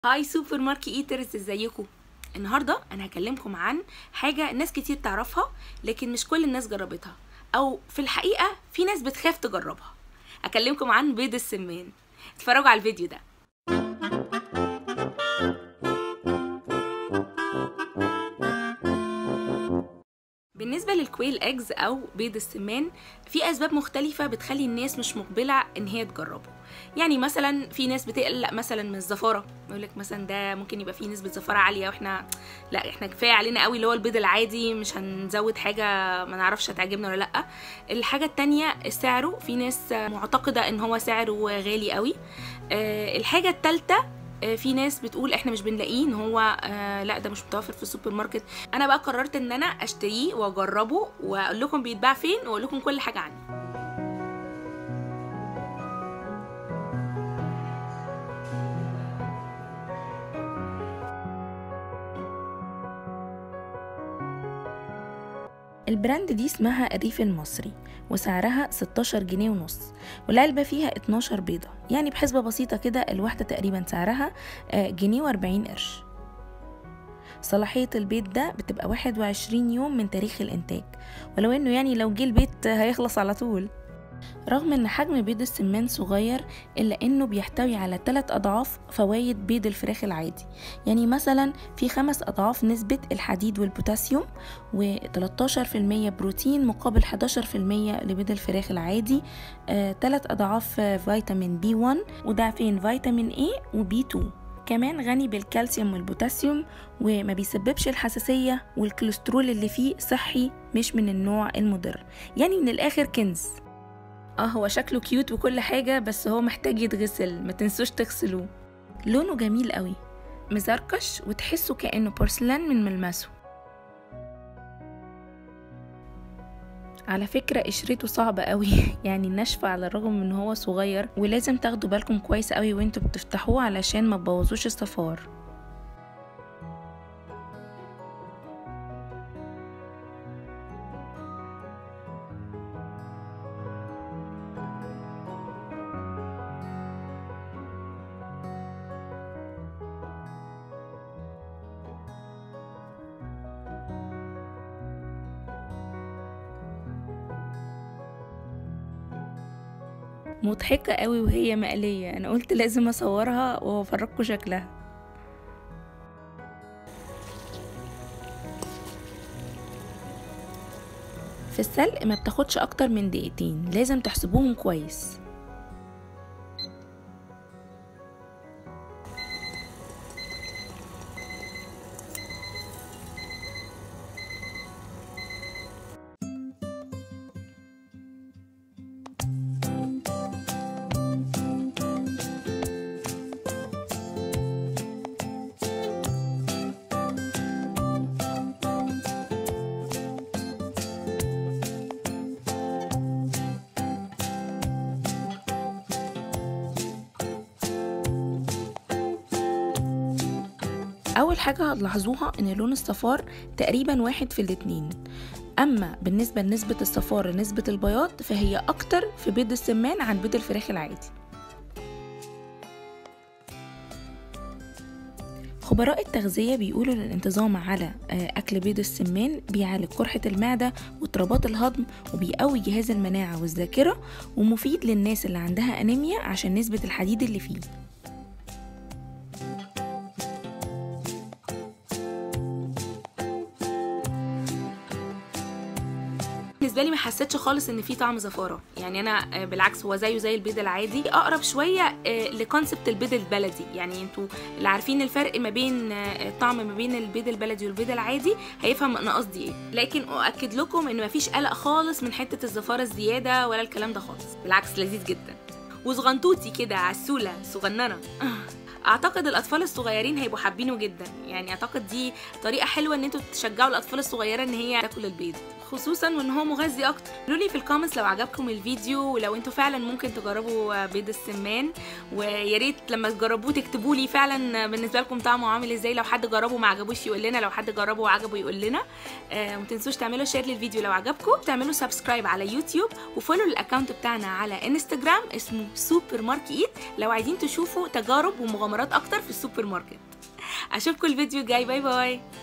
هاي سوبر ماركت ايترز ازيكم النهارده انا هكلمكم عن حاجه ناس كتير تعرفها لكن مش كل الناس جربتها او في الحقيقه في ناس بتخاف تجربها اكلمكم عن بيض السمان اتفرجوا على الفيديو ده بالنسبة للكويل اجز او بيض السمان في اسباب مختلفة بتخلي الناس مش مقبلة ان هي تجربه يعني مثلا في ناس بتقلق مثلا من الزفارة يقول لك مثلا ده ممكن يبقى فيه نسبة زفارة عالية واحنا لا احنا كفاية علينا قوي اللي هو البيض العادي مش هنزود حاجة ما نعرفش هتعجبنا ولا لا الحاجة التانية سعره في ناس معتقدة ان هو سعره غالي قوي أه الحاجة التالتة في ناس بتقول احنا مش بنلاقيه ان هو آه لا ده مش متوفر في السوبر ماركت انا بقى قررت ان انا اشتريه واجربه واقول لكم بيتباع فين واقول لكم كل حاجه عنه البراند دي اسمها الريف المصري وسعرها 16 جنيه ونص والعلبة فيها 12 بيضة يعني بحسبة بسيطة كده الواحدة تقريبا سعرها جنيه واربعين قرش صلاحية البيض ده بتبقى 21 يوم من تاريخ الإنتاج ولو إنه يعني لو جه البيت هيخلص على طول رغم ان حجم بيض السمان صغير الا انه بيحتوي على 3 اضعاف فوائد بيض الفراخ العادي يعني مثلا في خمس اضعاف نسبة الحديد والبوتاسيوم و13% بروتين مقابل 11% لبيض الفراخ العادي آه 3 اضعاف فيتامين بي 1 وضعفين فيتامين اي وبي 2 كمان غني بالكالسيوم والبوتاسيوم وما بيسببش الحساسية والكوليسترول اللي فيه صحي مش من النوع المضر يعني من الآخر كنز اه هو شكله كيوت وكل حاجة بس هو محتاج يتغسل ما تنسوش تغسلوه لونه جميل قوي مزركش وتحسه كأنه بورسلان من ملمسه على فكرة قشرته صعبة قوي يعني ناشفة على الرغم من هو صغير ولازم تاخدوا بالكم كويس قوي وانتوا بتفتحوه علشان ما تبوظوش الصفار مضحكة قوي وهي مقلية أنا قلت لازم أصورها وأفرجكم شكلها في السلق ما بتاخدش أكتر من دقيقتين لازم تحسبوهم كويس اول حاجه هتلاحظوها ان لون الصفار تقريبا واحد في الاتنين اما بالنسبه لنسبه الصفار لنسبه البياض فهي اكتر في بيض السمان عن بيض الفراخ العادي خبراء التغذية بيقولوا الانتظام على أكل بيض السمان بيعالج قرحة المعدة واضطرابات الهضم وبيقوي جهاز المناعة والذاكرة ومفيد للناس اللي عندها أنيميا عشان نسبة الحديد اللي فيه بالنسبه لي ما حسيتش خالص ان في طعم زفاره يعني انا بالعكس هو زيه زي البيض العادي اقرب شويه لكونسبت البيض البلدي يعني انتوا اللي عارفين الفرق ما بين الطعم ما بين البيض البلدي والبيض العادي هيفهم انا قصدي ايه لكن اؤكد لكم ان مفيش قلق خالص من حته الزفاره الزياده ولا الكلام ده خالص بالعكس لذيذ جدا وصغنطوطي كده عسوله صغننه اعتقد الاطفال الصغيرين هيبقوا حابينه جدا يعني اعتقد دي طريقه حلوه ان انتوا تشجعوا الاطفال الصغيره ان هي تاكل البيض خصوصا وان هو مغذي اكتر قولوا لي في الكومنتس لو عجبكم الفيديو ولو انتوا فعلا ممكن تجربوا بيض السمان ويا ريت لما تجربوه تكتبوا لي فعلا بالنسبه لكم طعمه عامل ازاي لو حد جربه ما عجبوش يقول لنا لو حد جربه وعجبه يقول لنا آه وما تنسوش تعملوا شير للفيديو لو عجبكم تعملوا سبسكرايب على يوتيوب وفولو الاكونت بتاعنا على انستجرام اسمه سوبر ماركت ايت لو عايزين تشوفوا تجارب ومغامرات اكتر في السوبر ماركت اشوفكم الفيديو الجاي باي باي